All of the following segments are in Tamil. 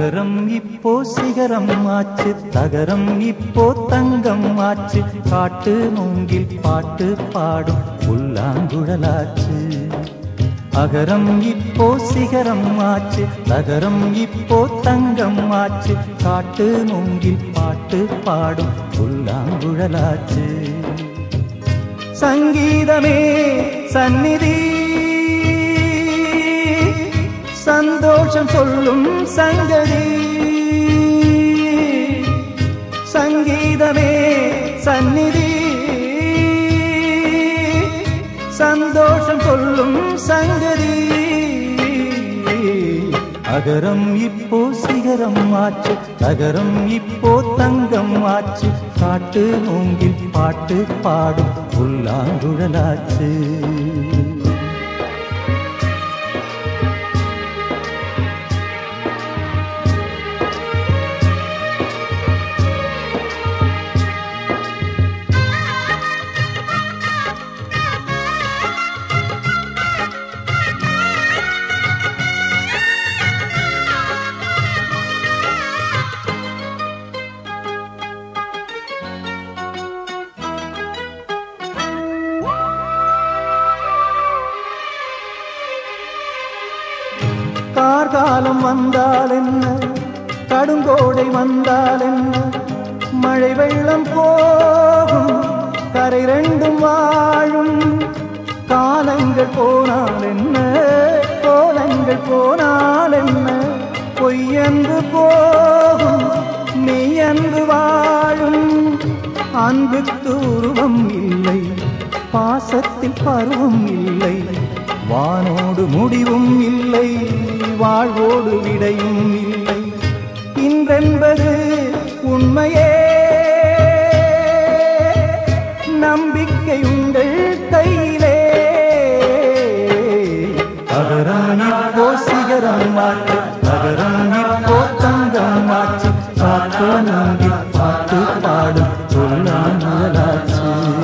அகரம் இப்போ சிகரம் ஆச்சு தகரம் இப்போ தங்கம் ஆச்சு காட்டு மூங்கில் பாட்டு பாடும் புல்லாங்குழலாச்சு அகரம் இப்போ சிகரம் ஆச்சு தகரம் இப்போ தங்கம் ஆச்சு காட்டு மூங்கில் பாட்டு பாடும் புல்லாங்குழலாச்சு சங்கீதமே சந்நிதி சந்தோஷம் சொல்லும் சங்கதி சங்கீதமே சந்நிதி சந்தோஷம் சொல்லும் சங்கதி அகரம் இப்போ சிகரம் ஆச்சு தகரம் இப்போ தங்கம் ஆச்சு காட்டு மூங்கில் பாட்டு பாடும் புல்லாங்குழலாச்சு கார்காலம் வந்தால் என்ன கடுங்கோடை வந்தால் என்ன மழை வெள்ளம் போகும் கரை ரெண்டும் வாழும் காலங்கள் போனால் என்ன கோலங்கள் போனால் என்ன பொய்யன்பு போகும் மெய்யன்பு வாழும் அன்புக்கு உருவம் இல்லை பாசத்தில் பருவம் இல்லை வானோடு முடிவும் இல்லை வாழ்வோடு விடையும் இல்லை இன்றென்பது உண்மையே நம்பிக்கை உங்கள் கையிலே அகரம் இப்போ சிகரம் மாற்று அகரம் இப்போ தங்கம் மாற்று காத்து நம்பி பாட்டு பாடும் சொல்லாச்சு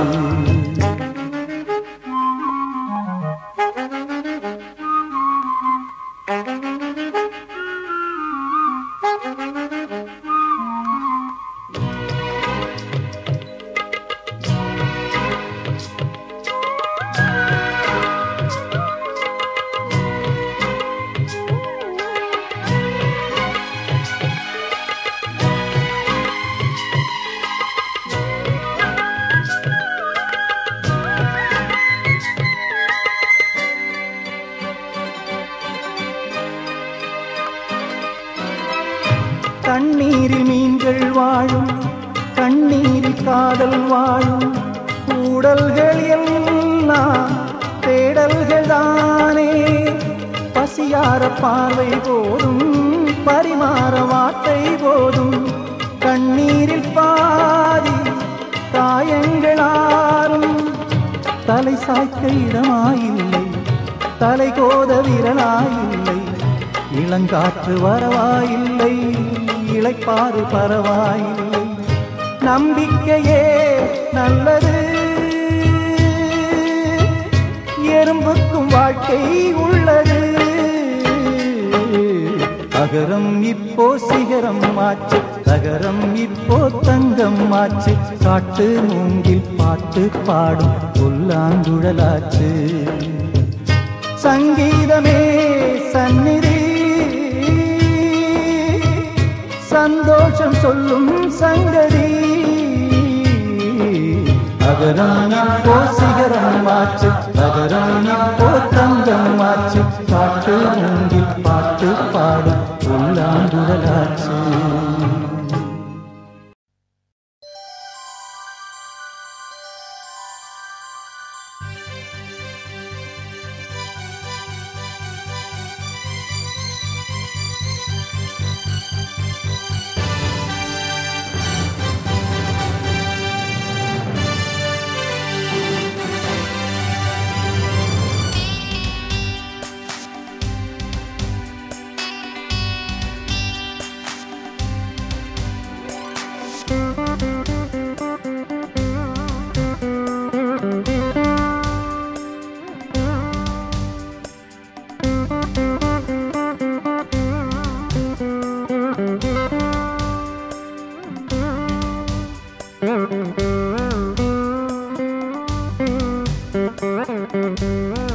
தண்ணீரில் மீன்கள் வாழும் கண்ணீரில் காதல் வாழும் கூடல்கள் எல்லாம் தேடல்கள் தானே பசியார பார்வை போதும் பரிமாற வார்த்தை போதும் கண்ணீரில் பாதி காயங்களாரும் தலை சாய்க்க இடமாயில்லை தலை கோத விரலாயில்லை இளங்காற்று வரவாயில்லை இளைப்பாறு பரவாயில்லை நம்பிக்கையே நல்லது எறும்புக்கும் வாழ்க்கை உள்ளது அகரம் இப்போ சிகரம் ஆச்சு தகரம் இப்போ தங்கம் ஆச்சு காட்டு மூங்கில் பாட்டு பாடும் புல்லாங்குழலாச்சு சங்கீதமே சந்நிதி சந்தோஷம் சொல்லும் சங்கதி அகரம் இப்போ சிகரம் ஆச்சு அகரம் இப்போ தங்கம் ஆச்சு பாட்டு மூங்கில் பாட்டு பாடும் உள்ளாங்குழலாச்சு Thank you.